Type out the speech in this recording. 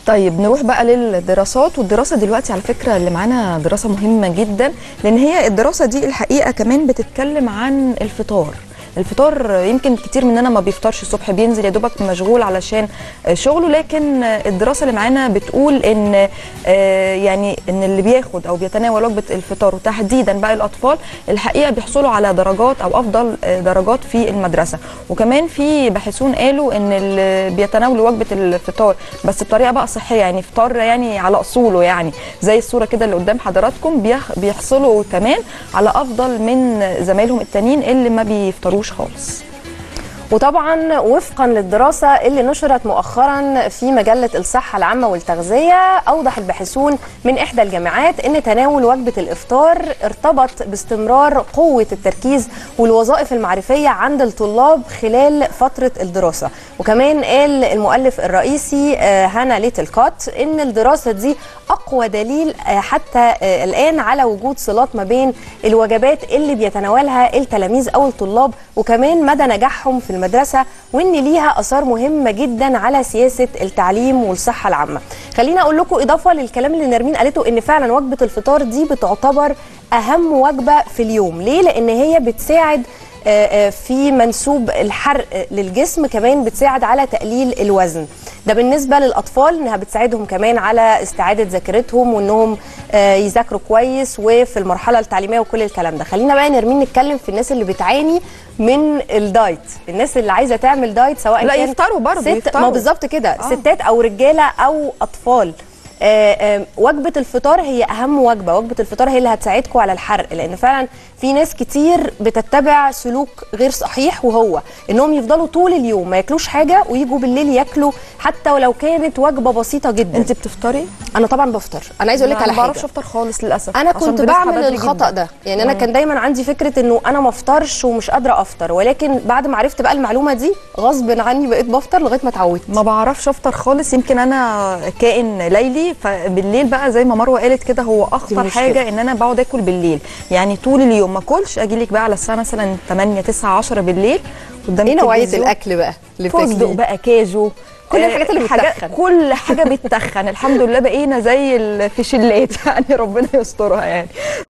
طيب نروح بقى للدراسات والدراسه دلوقتي على فكره اللي معانا دراسه مهمه جدا لان هي الدراسه دي الحقيقه كمان بتتكلم عن الفطار الفطار يمكن كتير مننا ما بيفطرش الصبح بينزل يا دوبك مشغول علشان شغله لكن الدراسه اللي معانا بتقول ان يعني ان اللي بياخد او بيتناول وجبه الفطار وتحديدا بقى الاطفال الحقيقه بيحصلوا على درجات او افضل درجات في المدرسه وكمان في باحثون قالوا ان اللي بيتناولوا وجبه الفطار بس بطريقه بقى صحيه يعني فطار يعني على اصوله يعني زي الصوره كده اللي قدام حضراتكم بيحصلوا كمان على افضل من زمايلهم التانيين اللي ما بيفطروش خالص وطبعا وفقا للدراسه اللي نشرت مؤخرا في مجله الصحه العامه والتغذيه اوضح الباحثون من احدى الجامعات ان تناول وجبه الافطار ارتبط باستمرار قوه التركيز والوظائف المعرفيه عند الطلاب خلال فتره الدراسه وكمان قال المؤلف الرئيسي هانا ليتل كات ان الدراسه دي اقوى دليل حتى الان على وجود صلات ما بين الوجبات اللي بيتناولها التلاميذ او الطلاب وكمان مدى نجاحهم في المدرسه وان ليها اثار مهمه جدا على سياسه التعليم والصحه العامه. خليني اقول لكم اضافه للكلام اللي نرمين قالته ان فعلا وجبه الفطار دي بتعتبر اهم وجبه في اليوم، ليه؟ لان هي بتساعد في منسوب الحرق للجسم كمان بتساعد على تقليل الوزن ده بالنسبه للاطفال انها بتساعدهم كمان على استعاده ذاكرتهم وانهم يذاكروا كويس وفي المرحله التعليميه وكل الكلام ده خلينا بقى نرمين نتكلم في الناس اللي بتعاني من الدايت الناس اللي عايزه تعمل دايت سواء لا كان يفطروا برضه ست يفطروا ما بالظبط كده آه. ستات او رجاله او اطفال آه، آه، وجبه الفطار هي اهم وجبه وجبه الفطار هي اللي هتساعدكم على الحرق لان فعلا في ناس كتير بتتبع سلوك غير صحيح وهو انهم يفضلوا طول اليوم ما ياكلوش حاجه ويجوا بالليل ياكلوا حتى ولو كانت وجبه بسيطه جدا انت بتفطري انا طبعا بفطر انا عايز اقول لك لا، على ما بعرفش حاجه افطر خالص للاسف انا عشان كنت بنصحى بعمل بدري الخطا جداً. ده يعني انا كان دايما عندي فكره انه انا ما افطرش ومش قادره افطر ولكن بعد ما عرفت بقى المعلومه دي غصب عني بقيت بفطر لغايه ما اتعودت ما بعرفش افطر خالص يمكن انا كائن ليلي فبالليل بقى زي ما مروه قالت كده هو اخطر المشكلة. حاجه ان انا بقعد اكل بالليل يعني طول اليوم ما اكلش اجي لك بقى على الساعه مثلا 8 9 10 بالليل قدام ايه نوعيه التلفزيون. الاكل بقى اللي فستق بتاكليه بقى كاجو كل آه، الحاجات اللي حاجات- بتتخن. كل حاجه بتتخن الحمد لله بقينا زي الفشلات يعني ربنا يسترها يعني